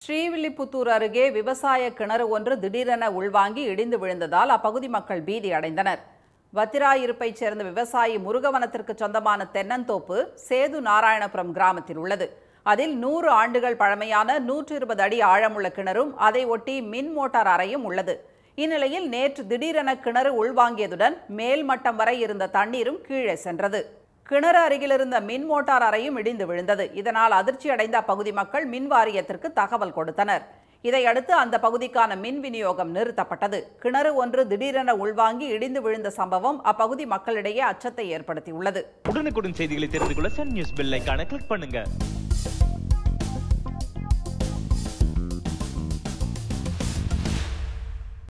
ஸ்ரீவில்லிபுத்தூர் அருகே விவசாய கிணறு ஒன்று திடீரென உள்வாங்கி இடிந்து விழுந்ததால் அப்பகுதி மக்கள் பீதி அடைந்தனர் வத்திராயிருப்பைச் சேர்ந்த விவசாயி முருகவனத்திற்கு சொந்தமான தென்னந்தோப்பு சேது நாராயணபுரம் கிராமத்தில் உள்ளது அதில் நூறு ஆண்டுகள் பழமையான நூற்று இருபது அடி ஆழமுள்ள கிணறும் அதை ஒட்டி மின் மோட்டார் அறையும் உள்ளது இந்நிலையில் நேற்று திடீரென கிணறு உள்வாங்கியதுடன் மேல் மட்டம் வரை இருந்த தண்ணீரும் கீழே சென்றது கிணறு அருகிலிருந்த மின் மோட்டார் அறையும் இடிந்து விழுந்தது இதனால் அதிர்ச்சி அடைந்த அப்பகுதி மக்கள் மின் வாரியத்திற்கு தகவல் கொடுத்தனர் இதையடுத்து அந்த பகுதிக்கான மின் விநியோகம் நிறுத்தப்பட்டது கிணறு ஒன்று திடீரென உள்வாங்கி இடிந்து விழுந்த சம்பவம் அப்பகுதி மக்களிடையே அச்சத்தை ஏற்படுத்தியுள்ளது உடனுக்குடன் செய்திகளை தெரிந்து கொள்ள சன் நியூஸ் பெல் ஐகானை கிளிக் பண்ணுங்க